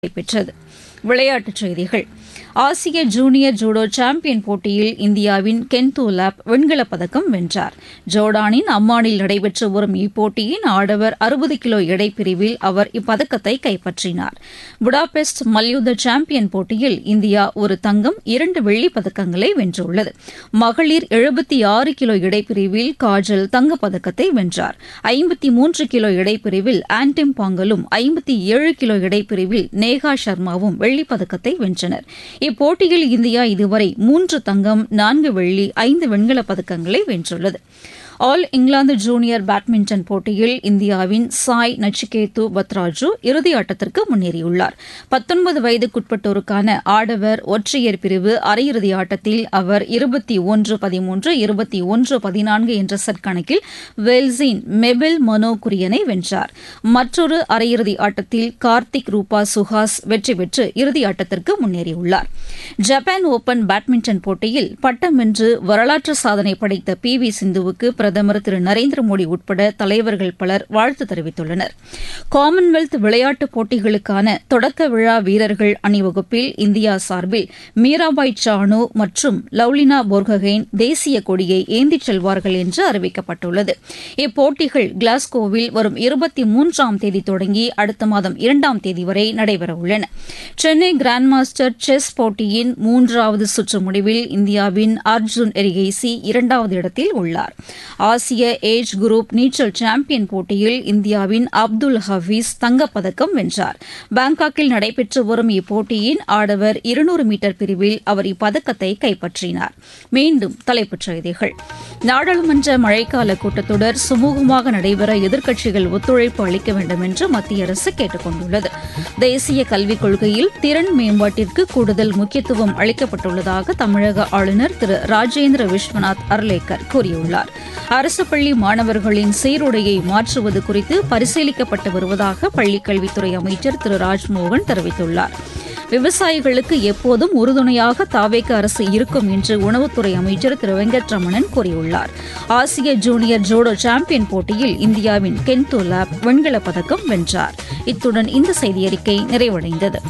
நடைபெற்றது விளையாட்டுச் செய்திகள் ஆசிய ஜூனியர் ஜூடோ சாம்பியன் போட்டியில் இந்தியாவின் கென்தோ லாப் வெண்கலப் பதக்கம் வென்றார் ஜோர்டானின் அம்மானில் நடைபெற்று வரும் இப்போட்டியின் ஆடவர் அறுபது கிலோ எடை பிரிவில் அவர் இப்பதக்கத்தை கைப்பற்றினார் புடாபெஸ்ட் மல்யுத்த சாம்பியன் போட்டியில் இந்தியா ஒரு தங்கம் இரண்டு வெள்ளிப் பதக்கங்களை வென்றுள்ளது மகளிர் எழுபத்தி ஆறு கிலோ எடைப்பிரிவில் காஜல் தங்கப்பதக்கத்தை வென்றார் ஐம்பத்தி மூன்று கிலோ எடைப்பிரிவில் ஆன்டிம் பாங்கலும் ஐம்பத்தி ஏழு கிலோ எடைப்பிரிவில் நேகா சர்மாவும் வெள்ளிப் பதக்கத்தை வென்றனர் இப்போட்டியில் இந்தியா இதுவரை மூன்று தங்கம் நான்கு வெள்ளி ஐந்து வெண்கலப் பதக்கங்களை வென்றுள்ளது ஆல் இங்கிலாந்து ஜூனியர் பேட்மிண்டன் போட்டியில் இந்தியாவின் சாய் நச்சிகேத்து பத்ராஜு இறுதியாட்டத்திற்கு முன்னேறியுள்ளார் பத்தொன்பது வயதுக்குட்பட்டோருக்கான ஆடவர் ஒற்றையர் பிரிவு அரையிறுதி ஆட்டத்தில் அவர் இருபத்தி ஒன்று பதிமூன்று இருபத்தி ஒன்று பதினான்கு என்ற செட் கணக்கில் வெல்ஸின் மெபில் மனோ குரியனை வென்றார் மற்றொரு அரையிறுதி ஆட்டத்தில் கார்த்திக் ரூபா சுஹாஸ் வெற்றி பெற்று இறுதியாட்டத்திற்கு முன்னேறியுள்ளார் ஜப்பான் ஓபன் பேட்மிண்டன் போட்டியில் பட்டம் வென்று வரலாற்று சாதனை படைத்த பி வி சிந்துவுக்கு பிரதமர் திரு நரேந்திர மோடி உட்பட தலைவர்கள் பலர் வாழ்த்து தெரிவித்துள்ளனர் காமன்வெல்த் விளையாட்டுப் போட்டிகளுக்கான தொடக்க விழா வீரர்கள் அணிவகுப்பில் இந்தியா சார்பில் மீராபாய் சானு மற்றும் லவ்லினா போர்கஹெயின் தேசிய கொடியை ஏந்திச் செல்வார்கள் என்று அறிவிக்கப்பட்டுள்ளது இப்போட்டிகள் கிளாஸ்கோவில் வரும் இருபத்தி மூன்றாம் தேதி தொடங்கி அடுத்த மாதம் இரண்டாம் தேதி வரை நடைபெறவுள்ளன சென்னை கிராண்ட் மாஸ்டர் செஸ் போட்டியின் மூன்றாவது சுற்று முடிவில் இந்தியாவின் அர்ஜுன் எரிகேசி இரண்டாவது இடத்தில் உள்ளார் ஆசிய ஏஜ் குரூப் நீச்சல் சாம்பியன் போட்டியில் இந்தியாவின் அப்துல் ஹபீஸ் தங்கப்பதக்கம் வென்றார் பாங்காக்கில் நடைபெற்று வரும் இப்போட்டியின் ஆடவர் இருநூறு மீட்டர் பிரிவில் அவர் இப்பதக்கத்தை கைப்பற்றினார் மீண்டும் தலைப்புச் செய்திகள் நாடாளுமன்ற மழைக்கால கூட்டத்தொடர் சுமூகமாக நடைபெற எதிர்க்கட்சிகள் ஒத்துழைப்பு அளிக்க வேண்டும் என்று மத்திய அரசு கேட்டுக் கொண்டுள்ளது தேசிய கல்விக் கொள்கையில் திறன் மேம்பாட்டிற்கு கூடுதல் முக்கியத்துவம் அளிக்கப்பட்டுள்ளதாக தமிழக ஆளுநர் திரு ராஜேந்திர விஸ்வநாத் அர்லேக்கர் கூறியுள்ளார் அரசு பள்ளி மாணவர்களின் சீருடையை மாற்றுவது குறித்து பரிசீலிக்கப்பட்டு வருவதாக பள்ளிக்கல்வித்துறை அமைச்சர் திரு ராஜ்மோகன் தெரிவித்துள்ளார் விவசாயிகளுக்கு எப்போதும் உறுதுணையாக தாவேக அரசு இருக்கும் என்று உணவுத்துறை அமைச்சர் திரு வெங்கட்ரமணன் கூறியுள்ளார் ஆசிய ஜூனியர் ஜோடோ சாம்பியன் போட்டியில் இந்தியாவின் கென்தோ லாப் வெண்கலப் பதக்கம் வென்றார் இத்துடன் இந்த செய்தியறிக்கை நிறைவடைந்தது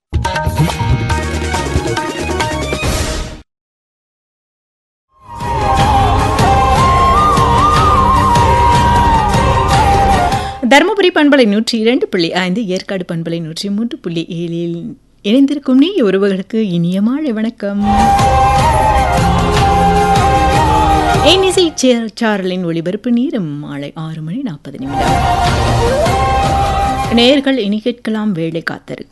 தருமபுரி பண்பலை நூற்றி இரண்டு புள்ளி ஐந்து ஏற்காடு பண்பலை நூற்றி மூன்று புள்ளி ஏழில் இணைந்திருக்கும் நீ உறவுகளுக்கு இனிய மாலை வணக்கம் என்இசை சாரலின் ஒளிபரப்பு நேரம் மாலை ஆறு மணி நாற்பது நிமிடம் நேர்கள் இனி கேட்கலாம் வேலை காத்திருக்க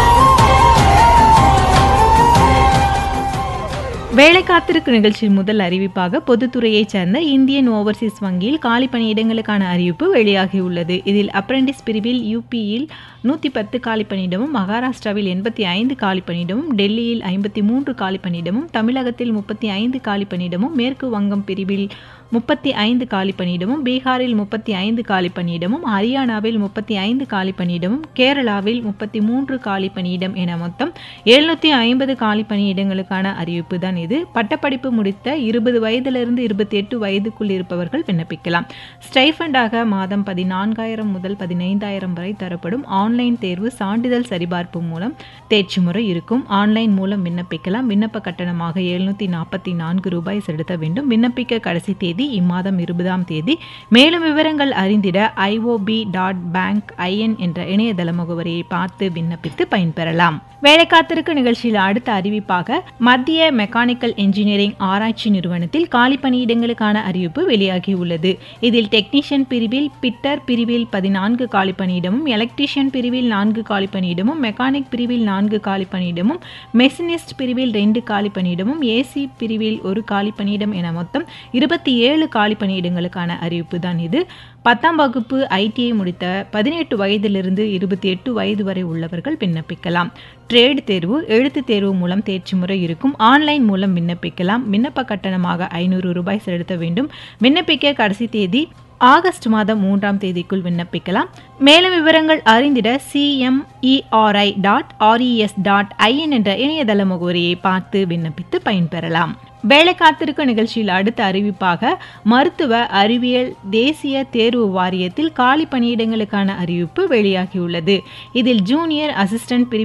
வேலை காத்திருக்கு நிகழ்ச்சியின் முதல் அறிவிப்பாக பொதுத்துறையைச் சேர்ந்த இந்தியன் ஓவர்சீஸ் வங்கியில் காலி பணியிடங்களுக்கான அறிவிப்பு வெளியாகியுள்ளது இதில் அப்ரெண்டிஸ் பிரிவில் யூபியில் நூற்றி பத்து காலி பணியிடமும் மகாராஷ்டிராவில் எண்பத்தி ஐந்து காலி பணியிடமும் டெல்லியில் ஐம்பத்தி மூன்று காலி பணியிடமும் தமிழகத்தில் முப்பத்தி ஐந்து காலி பணியிடமும் மேற்கு வங்கம் பிரிவில் முப்பத்தி ஐந்து காலி பணியிடமும் பீகாரில் முப்பத்தி ஐந்து காலி பணியிடமும் ஹரியானாவில் முப்பத்தி ஐந்து காலி பணியிடமும் கேரளாவில் முப்பத்தி மூன்று காலி பணியிடம் என மொத்தம் எழுநூற்றி ஐம்பது காலி பணியிடங்களுக்கான அறிவிப்பு தான் இது பட்டப்படிப்பு முடித்த இருபது வயதிலிருந்து இருபத்தி எட்டு வயதுக்குள் இருப்பவர்கள் விண்ணப்பிக்கலாம் ஸ்டைஃபண்டாக மாதம் பதினான்காயிரம் முதல் பதினைந்தாயிரம் வரை தரப்படும் ஆன்லைன் தேர்வு சான்றிதழ் சரிபார்ப்பு மூலம் தேர்ச்சி முறை இருக்கும் ஆன்லைன் மூலம் விண்ணப்பிக்கலாம் விண்ணப்ப கட்டணமாக எழுநூற்றி நாற்பத்தி நான்கு ரூபாய் செலுத்த வேண்டும் விண்ணப்பிக்க கடைசி தேதி தேதி இம்மாதம் இருபதாம் தேதி மேலும் விவரங்கள் அறிந்திட ஐஓபி டாட் பேங்க் ஐஎன் என்ற இணையதள முகவரியை பார்த்து விண்ணப்பித்து பயன்பெறலாம் வேலை காத்திருக்கு நிகழ்ச்சியில் அடுத்த அறிவிப்பாக மத்திய மெக்கானிக்கல் இன்ஜினியரிங் ஆராய்ச்சி நிறுவனத்தில் காலி பணியிடங்களுக்கான அறிவிப்பு வெளியாகியுள்ளது இதில் டெக்னீஷியன் பிரிவில் பிட்டர் பிரிவில் பதினான்கு காலி பணியிடமும் எலக்ட்ரீஷியன் பிரிவில் நான்கு காலி பணியிடமும் மெக்கானிக் பிரிவில் நான்கு காலி பணியிடமும் மெஷினிஸ்ட் பிரிவில் ரெண்டு காலி பணியிடமும் ஏசி பிரிவில் ஒரு காலி பணியிடம் என மொத்தம் இருபத்தி ஏழு காலி பணியிடங்களுக்கான அறிவிப்பு தான் இது பத்தாம் வகுப்பு ஐடிஐ முடித்த பதினெட்டு வயதிலிருந்து இருபத்தி எட்டு வயது வரை உள்ளவர்கள் விண்ணப்பிக்கலாம் ட்ரேட் தேர்வு எழுத்து தேர்வு மூலம் தேர்ச்சி முறை இருக்கும் ஆன்லைன் மூலம் விண்ணப்பிக்கலாம் விண்ணப்ப கட்டணமாக ஐநூறு ரூபாய் செலுத்த வேண்டும் விண்ணப்பிக்க கடைசி தேதி ஆகஸ்ட் மாதம் மூன்றாம் தேதிக்குள் விண்ணப்பிக்கலாம் மேலும் விவரங்கள் அறிந்திட CMERI dot RES dot IN என்ற இணையதள முகவரியை பார்த்து விண்ணப்பித்து பயன்பெறலாம் வேலை காத்திருக்க நிகழ்ச்சியில் அடுத்த அறிவிப்பாக மருத்துவ அறிவியல் தேசிய தேர்வு வாரியத்தில் காலி பணியிடங்களுக்கான அறிவிப்பு வெளியாகியுள்ளது இதில் ஜூனியர் அசிஸ்டன்ட் பிரிவு